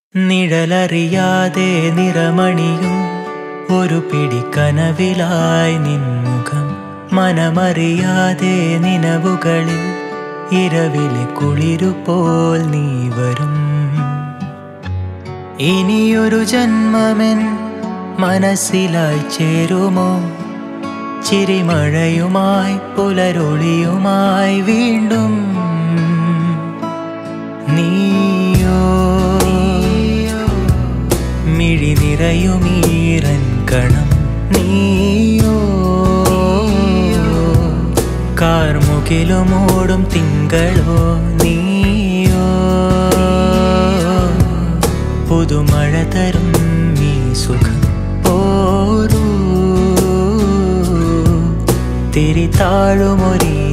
നിഴലറിയാതെ നിറമണിയും ഒരു പിടി കനവിലായി നിൻമുഖം മനമറിയാതെ നിനവുകളിൽ ഇരവിലെ കുളിരുപോൽ നീ വരും ഇനിയൊരു ജന്മമെൻ മനസ്സിലായി ചേരുമോ ചിരിമഴയുമായി പുലരൊളിയുമായി വീണ്ടും നീയോ മിഴി നിറയുമീരൻ കണം നീയോ കാർമുകിലുമോടും തിങ്കളോ നീയോ പുതുമഴ തരും ഈ സുഖം പോരൂ തിരി താഴുമൊരീ